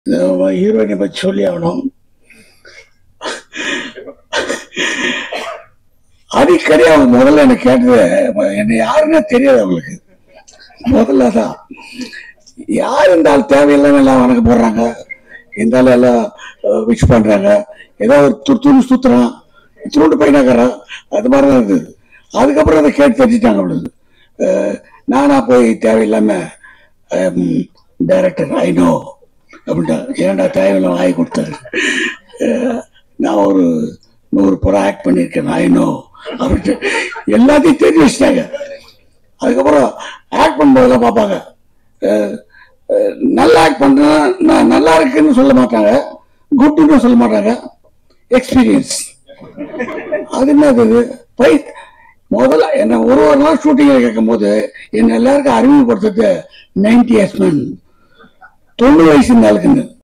ஹீரோயினை பற்றி சொல்லி ஆகணும் அடிக்கடி அவங்க முதல்ல என்ன கேட்டது என்னை யாருன்னே தெரியாது அவங்களுக்கு முதல்ல தான் யார் இருந்தாலும் தேவையில்லாம எல்லாம் வணக்கம் போடுறாங்க இருந்தாலும் எல்லாம் விஷ் பண்றாங்க ஏதோ ஒரு துரு சுத்துறான் துருண்டு பையனாக்குறான் அது மாதிரி தான் இருந்தது அதுக்கப்புறம் அதை கேட்டு தெரிஞ்சுட்டாங்க அவளுக்கு அஹ், நானா போய் தேவையில்லாம டைரக்டர் ஐ நோ அப்படின்ட்டா ஏன்டா தேவையில்லாம ஆகி கொடுத்தாரு அஹ், நான் ஒரு நூறு படம் ஆக்ட் பண்ணியிருக்கேன் ஐ நோ அப்படின்ட்டு எல்லாத்தையும் தெரிஞ்சு வச்சுட்டாங்க அதுக்கப்புறம் ஆக்ட் பண்ணும்போதெல்லாம் பார்ப்பாங்க அஹ், அஹ், நல்லா ஆக்ட் பண்ணுறேன் நான் நல்லா இருக்குன்னு சொல்ல மாட்டாங்க குட்னு சொல்ல மாட்டாங்க எக்ஸ்பீரியன்ஸ் அது என்னது இது? பை முதல்ல என்ன ஒரு ஒரு நாள் ஷூட்டிங்கில் கேட்கும்போது என்ன எல்லாருக்கும் அறிமுகப்படுத்துறது நைன்டி இயர்ஸ் மேன் தொண்ணூறு வயசு இந்த ஆளுக்குன்னு